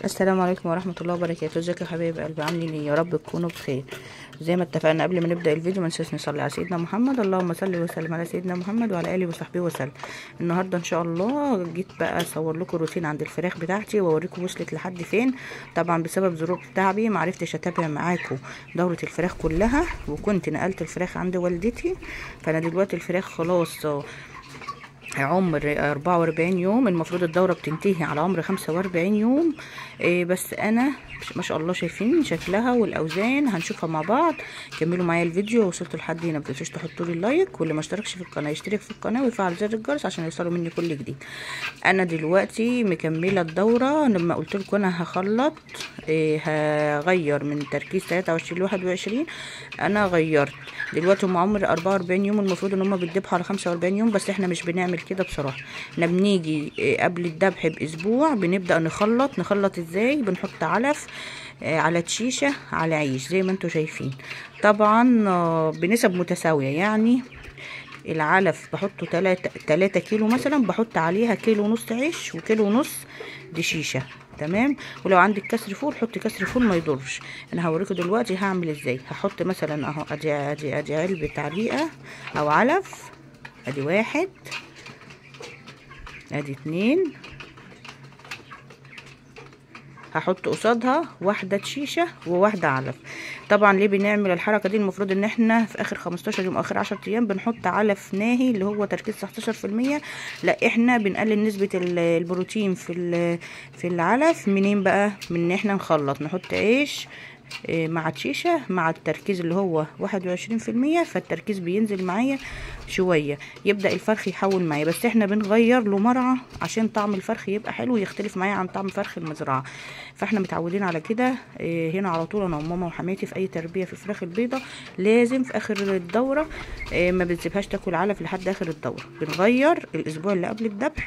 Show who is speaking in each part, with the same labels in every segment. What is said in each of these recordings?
Speaker 1: السلام عليكم ورحمة الله وبركاته ازيكم يا حبايب قلبي عاملين ايه يا رب تكونوا بخير زي ما اتفقنا قبل ما نبدا الفيديو ما ننساش نصلي على سيدنا محمد اللهم صل وسلم على سيدنا محمد وعلى اله وصحبه وسلم النهارده ان شاء الله جيت بقى اصور لكم روتين عند الفراخ بتاعتي واوريكم وصلت لحد فين طبعا بسبب ظروف تعبي ما عرفتش اتابع معاكم دوره الفراخ كلها وكنت نقلت الفراخ عند والدتي فانا دلوقتي الفراخ خلاص عمر 44 يوم المفروض الدورة بتنتهي على عمر 45 يوم إيه بس انا ما شاء الله شايفين شكلها والاوزان هنشوفها مع بعض كملوا معايا الفيديو وصلتوا لحد هنا ما تنسوش تحطوا لي اللايك واللي ما اشتركش في القناه يشترك في القناه ويفعل زر الجرس عشان يوصلوا مني كل جديد انا دلوقتي مكمله الدوره لما قلت لكم انا هخلط إيه هغير من تركيز 23 ل 21 انا غيرت دلوقتي هم عمر 44 يوم المفروض ان هم بيتذبحوا على 45 يوم بس احنا مش بنعمل كده بصراحه احنا بنيجي إيه قبل الذبح باسبوع بنبدا نخلط نخلط ازاي بنحط علف على تشيشه على عيش زي ما انتم شايفين طبعا بنسب متساويه يعني العلف بحطه تلاتة, تلاتة كيلو مثلا بحط عليها كيلو ونص عيش وكيلو ونص دشيشه تمام ولو عندك كسر فول حطي كسر فول ما يضرش انا هوريكم دلوقتي هعمل ازاي هحط مثلا اهو ادي ادي ادي علبه تعليقه او علف ادي واحد ادي اتنين هحط قصادها واحده شيشه وواحده علف طبعا ليه بنعمل الحركه دي المفروض ان احنا في اخر 15 يوم اخر 10 ايام بنحط علف ناهي اللي هو تركيز 19% لا احنا بنقلل نسبه البروتين في في العلف منين بقى من ان احنا نخلط نحط عيش مع الشيشة مع التركيز اللي هو واحد وعشرين في المية فالتركيز بينزل معايا شوية يبدأ الفرخ يحول معايا بس احنا بنغير له مرعى عشان طعم الفرخ يبقى حلو يختلف معايا عن طعم فرخ المزرعة فاحنا متعودين على كده هنا على طول انا وماما وحماتي في اي تربية في فراخ البيضة لازم في اخر الدورة ما بنسيبهاش تاكل علف لحد اخر الدورة بنغير الاسبوع اللي قبل الذبح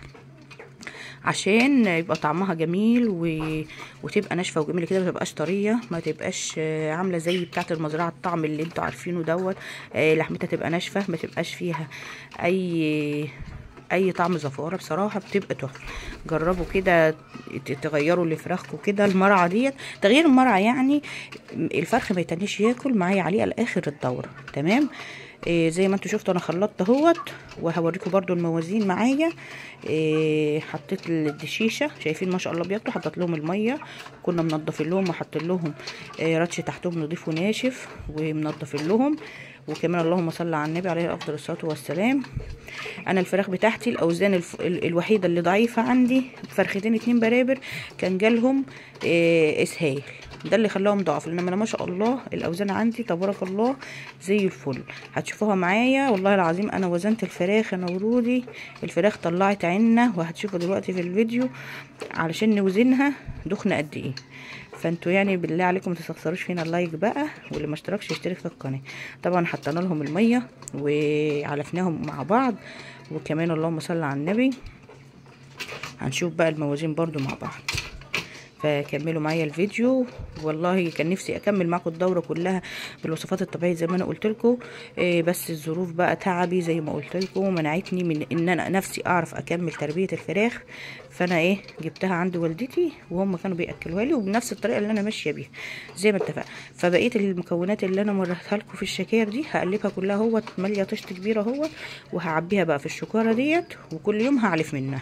Speaker 1: عشان يبقى طعمها جميل و... وتبقى ناشفه وجميله كده ما تبقاش طريه ما تبقاش عامله زي بتاعه المزرعه الطعم اللي انتوا عارفينه دوت لحمتها تبقى ناشفه ما تبقاش فيها اي اي طعم زفاره بصراحه بتبقى تحفه جربوا كده تغيروا لفراخكم كده المرعى ديت تغيير المرعى يعني الفرخ ما يتنيش ياكل معايا عليه لاخر الدوره تمام إيه زي ما انتوا شفتوا انا خلطت اهوت وهوريكم برضو الموازين معايا إيه حطيت الدشيشه شايفين ما شاء الله بياكلوا حطيت لهم الميه كنا منضفين لهم وحاطين لهم إيه رش تحتهم نضيف وناشف ومنضفين لهم وكمان اللهم صل على النبي عليه افضل الصلاه والسلام انا الفراخ بتاعتي الاوزان الف... الوحيده اللي ضعيفه عندي فرختين اتنين برابر كان جالهم إيه اسهال ده اللي خلاهم ضعف لان انا ما شاء الله الاوزان عندي تبارك الله زي الفل هتشوفوها معايا والله العظيم انا وزنت الفراخ انا ورودي الفراخ طلعت عنا وهتشوفوا دلوقتي في الفيديو علشان نوزنها دخنه قد ايه فانتوا يعني بالله عليكم ما تستخسروش فينا اللايك بقى واللي ما اشتركش يشترك في القناه طبعا حطينا لهم الميه وعلفناهم مع بعض وكمان اللهم صل على النبي هنشوف بقى الموازين برضو مع بعض فكملوا معايا الفيديو والله كان نفسي اكمل معاكم الدوره كلها بالوصفات الطبيعيه زي ما انا قلت لكم إيه بس الظروف بقى تعبي زي ما قلت لكم منعتني من ان انا نفسي اعرف اكمل تربيه الفراخ فانا ايه جبتها عند والدتي وهم كانوا بياكلوها لي وبنفس الطريقه اللي انا ماشيه بيها زي ما اتفقنا فبقيه المكونات اللي انا مرتها لكم في الشكاير دي هقلبها كلها اهوت ماليه طشت كبيره اهوت وهعبيها بقى في الشكاره ديت وكل يوم هعلف منها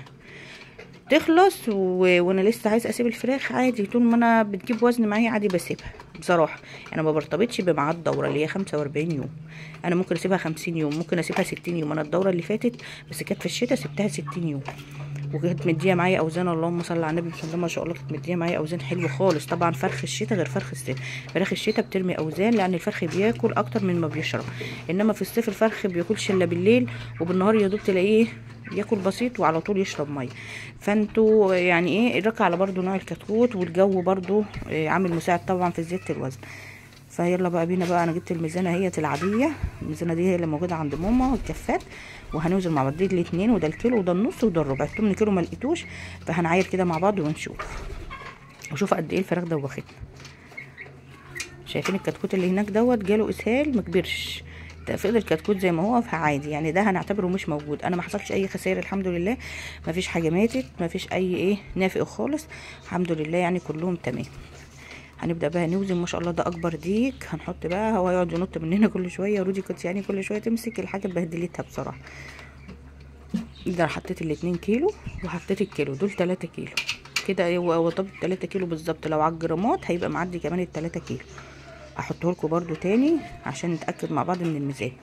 Speaker 1: تخلص و... وانا لسه عايزه اسيب الفراخ عادي طول ما انا بتجيب وزن معايا عادي بسيبها بصراحه انا ما برتبطش بميعاد الدوره اللي هي 45 يوم انا ممكن اسيبها 50 يوم ممكن اسيبها 60 يوم انا الدوره اللي فاتت بس كانت في الشتاء سبتها 60 يوم وكانت مديه معايا اوزان اللهم صل على النبي بسم الله ما شاء الله كانت مديه معايا اوزان حلوه خالص طبعا فرخ الشتاء غير فرخ الصيف فراخ الشتاء بترمي اوزان لان الفرخ بياكل اكتر من ما بيشرب انما في الصيف الفرخ بياكلش الا بالليل وبالنهار يا دوب تلاقيه ياكل بسيط وعلى طول يشرب ميه فانتوا يعني ايه الركع على برضو نوع الكتكوت والجو برضو إيه عامل مساعد طبعا في زياده الوزن فيلا بقى بينا بقى انا جبت الميزانه هي العاديه الميزانه دي هي اللي موجوده عند ماما الكفات وهنوزن مع بعض دي الاتنين وده الكيلو وده النص وده الربع التمن كيلو ما لقيتوش فهنعاير كده مع بعض ونشوف وشوف قد ايه الفراخ دوختنا شايفين الكتكوت اللي هناك دوت جاله اسهال مكبرش فضل كتكوت زي ما هو فعادي يعني ده هنعتبره مش موجود انا ما حصلش اي خسائر الحمد لله ما فيش حاجه ماتت ما فيش اي ايه نافق خالص الحمد لله يعني كلهم تمام هنبدا بقى نوزن ما شاء الله ده اكبر ديك هنحط بقى هو يقعد ينط مننا كل شويه رودي كنت يعني كل شويه تمسك الحاجه بهدلتها بصراحه ده حطيت الاتنين كيلو وحطيت الكيلو دول تلاتة كيلو كده هو هو طب تلاتة كيلو بالظبط لو على الجرامات هيبقى معدي كمان التلاتة كيلو هحطه لكم برده تاني عشان نتاكد مع بعض من الميزان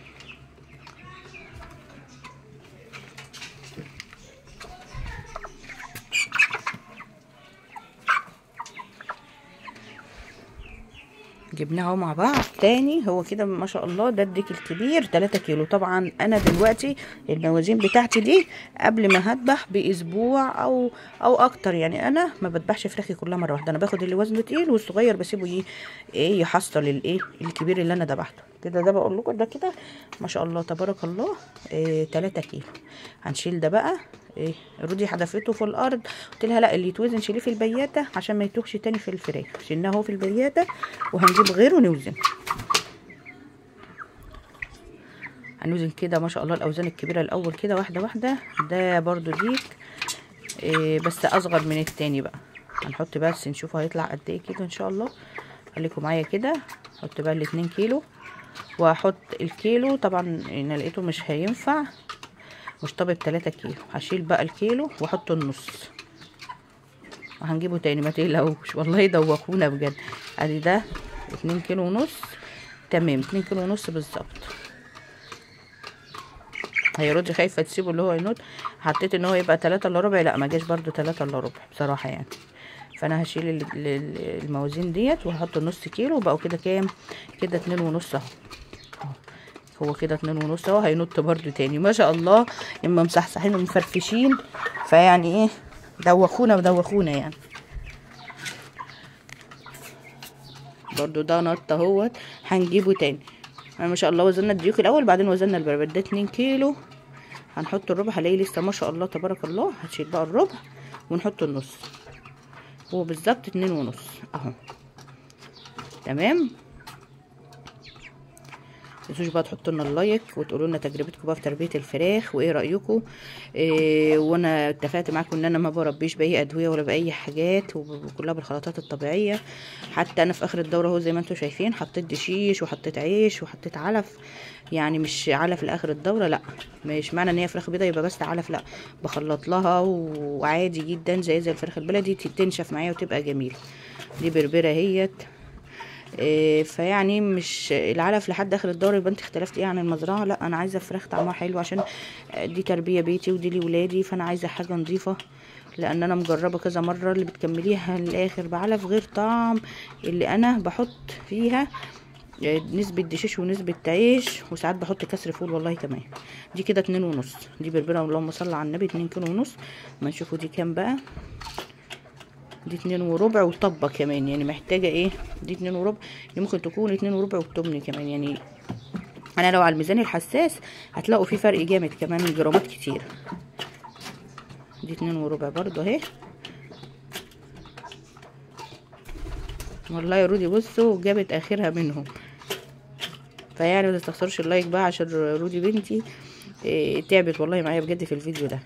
Speaker 1: جبناه مع بعض تاني هو كده ما شاء الله ده الديك الكبير 3 كيلو طبعا انا دلوقتي الموازين بتاعتي دي قبل ما هذبح باسبوع او او اكتر يعني انا ما بذبحش فراخي كلها مره واحده انا باخد اللي وزنه تقيل والصغير بسيبه ي- ايه يحصل الايه الكبير اللي انا ذبحته كده ده بقول لكم ده كده ما شاء الله تبارك الله إيه 3 كيلو هنشيل ده بقى ايه رودي حدفته في الارض قلت لها لا اللي يتوزن شيليه في البياته عشان ما يتوهش تاني في الفراخ شلناه اهو في البياته وهنجيب غيره نوزن هنوزن كده ما شاء الله الاوزان الكبيره الاول كده واحده واحده ده برضو ديك إيه بس اصغر من التاني بقى هنحط بس نشوف هيطلع قد ايه كده ان شاء الله خليكم معايا كده احط بقى الاتنين كيلو وهحط الكيلو طبعا انا لقيته مش هينفع مش طابق تلاتة كيلو هشيل بقى الكيلو واحط النص وهنجيبه تاني ما تقلقوش والله دوخونا بجد ادي ده اتنين كيلو ونص تمام اتنين كيلو ونص بالظبط هي رودي خايفه تسيبه اللي هو ينط حطيت ان هو يبقى تلاتة الا ربع لا ما جاش برضو تلاتة الا ربع بصراحه يعني فانا هشيل ال- ال- الموازين ديت وهحط نص كيلو وبقوا كده كام كده اتنين ونص اهو أهو. هو كده اتنين ونص اهو هينط برضو تاني ما شاء الله اما مصحصحين ومفرفشين فيعني ايه دوخونا ودوخونا يعني برضو ده نط اهوت هنجيبه تاني انا ما شاء الله وزننا الديوك الاول بعدين وزننا البربر ده اتنين كيلو هنحط الربع هلاقي لسه ما شاء الله تبارك الله هنشيل بقى الربع ونحط النص هو بالظبط اتنين ونص اهو تمام متنسوش بقى تحطوا لنا اللايك وتقولوا لنا تجربتكم بقى في تربيه الفراخ وايه رايكم إيه وانا اتفقت معاكم ان انا ما بربيش باي ادويه ولا باي حاجات وكلها بالخلطات الطبيعيه حتى انا في اخر الدوره اهو زي ما انتم شايفين حطيت دشيش وحطيت عيش وحطيت علف يعني مش علف لاخر الدوره لا مش معنى ان هي فراخ بيضه يبقى بس علف لا بخلط لها وعادي جدا زي زي الفراخ البلدي تنشف معايا وتبقى جميله دي بربره اهيت إيه فيعني مش العلف لحد اخر الدورة يبقى انت اختلفت ايه عن المزرعه لا انا عايزه فراخ طعمها حلو عشان دي تربيه بيتي ودي لولادي فانا عايزه حاجه نظيفه لان انا مجربه كذا مره اللي بتكمليها للاخر بعلف غير طعم اللي انا بحط فيها نسبة دشيش ونسبة عيش وساعات بحط كسر فول والله كمان دي كده اتنين ونص دي بربرة اللهم صل على النبي اتنين كيلو ونص ما نشوفوا دي كام بقى دي اتنين وربع وطبة كمان يعني محتاجة ايه دي اتنين وربع دي ممكن تكون اتنين وربع والتمن كمان يعني انا لو على الميزان الحساس هتلاقوا في فرق جامد كمان جرامات كتير دي اتنين وربع برضو اهي والله يا رودي بصوا جابت اخرها منهم فيعني ما تستخسرش اللايك بقى عشان رودي بنتي إيه تعبت والله معايا بجد في الفيديو ده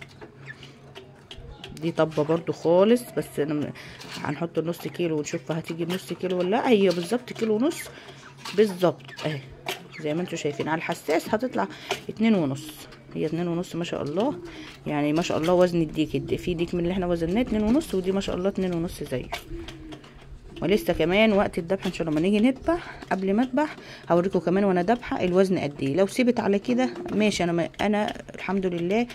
Speaker 1: دي طبه برضو خالص بس انا هنحط نص كيلو ونشوف هتيجي نص كيلو ولا لا هي بالظبط كيلو ونص بالظبط اهي زي ما انتم شايفين على الحساس هتطلع اتنين ونص هي اتنين ونص ما شاء الله يعني ما شاء الله وزن الديك في ديك من اللي احنا وزناه اتنين ونص ودي ما شاء الله اتنين ونص زيه ولسه كمان وقت الذبح ان شاء الله لما نيجي نذبح قبل ما اذبح هوريكم كمان وانا ذابحه الوزن قد ايه لو سيبت على كده ماشي انا انا الحمد لله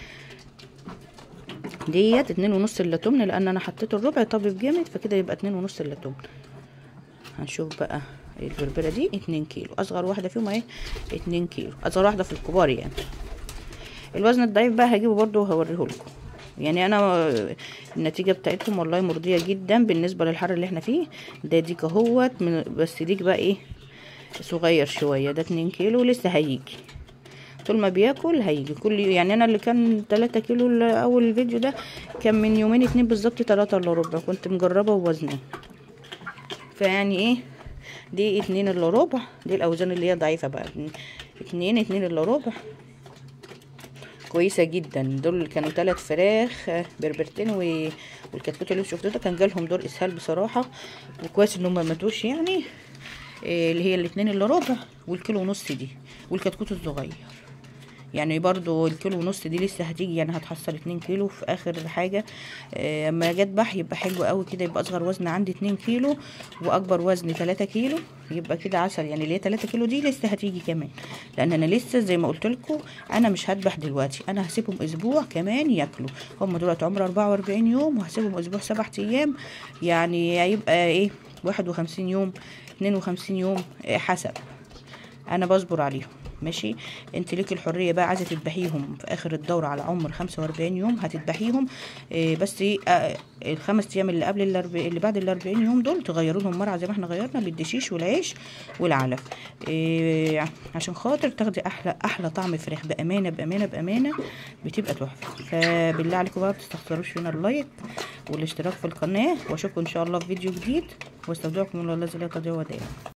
Speaker 1: ديت اتنين ونص الا تمن لان انا حطيت الربع طبيب جامد فكده يبقى اتنين ونص الا تمن هنشوف بقى البربره دي اتنين كيلو اصغر واحده فيهم اهي اتنين كيلو اصغر واحده في الكبار يعني الوزن الضعيف بقى هجيبه برضو وهوريه لكم يعني انا النتيجه بتاعتهم والله مرضيه جدا بالنسبه للحر اللي احنا فيه ده ديك اهوت بس ديك بقى ايه صغير شويه ده اتنين كيلو لسه هيجي طول ما بياكل هيجي كل يعني انا اللي كان 3 كيلو اول الفيديو ده كان من يومين اتنين بالظبط 3 الا ربع كنت مجربه ووزنه فيعني ايه دي اتنين الا ربع دي الاوزان اللي هي ضعيفه بقى اتنين اتنين الا ربع كويسه جدا دول كانوا ثلاث فراخ آه، بربرتين و... والكتكوت اللي شفتوه ده كان جالهم دور اسهال بصراحه وكويس ان هم ما ماتوش يعني آه، اللي هي الاتنين الا ربع والكيلو ونص دي والكتكوت الصغير يعني برضو الكيلو ونص دي لسه هتيجي يعني هتحصل اتنين كيلو في اخر حاجة آه، اما جت بح يبقى حلو قوي كده يبقى اصغر وزن عندي اتنين كيلو واكبر وزن تلاتة كيلو يبقى كده عسل يعني اللي هي تلاتة كيلو دي لسه هتيجي كمان لان انا لسه زي ما قلت لكم انا مش هذبح دلوقتي انا هسيبهم اسبوع كمان ياكلوا هم دلوقتي عمر 44 يوم وهسيبهم اسبوع سبعة ايام يعني هيبقى ايه واحد وخمسين يوم اتنين وخمسين يوم آه، حسب انا بصبر عليهم ماشي انت ليك الحريه بقى عايزه تذبحيهم في اخر الدوره على عمر 45 يوم هتذبحيهم إيه بس ايه آه، الخمس ايام اللي قبل الأرب... اللي بعد ال 40 يوم دول تغيروا لهم مرعى زي ما احنا غيرنا بالدشيش والعيش والعلف إيه عشان خاطر تاخدي احلى احلى طعم فراخ بامانه بامانه بامانه بتبقى تحفه فبالله عليكم بقى ما تستخسروش فينا اللايك والاشتراك في القناه واشوفكم ان شاء الله في فيديو جديد واستودعكم الله الذي لا تضيع ودائعه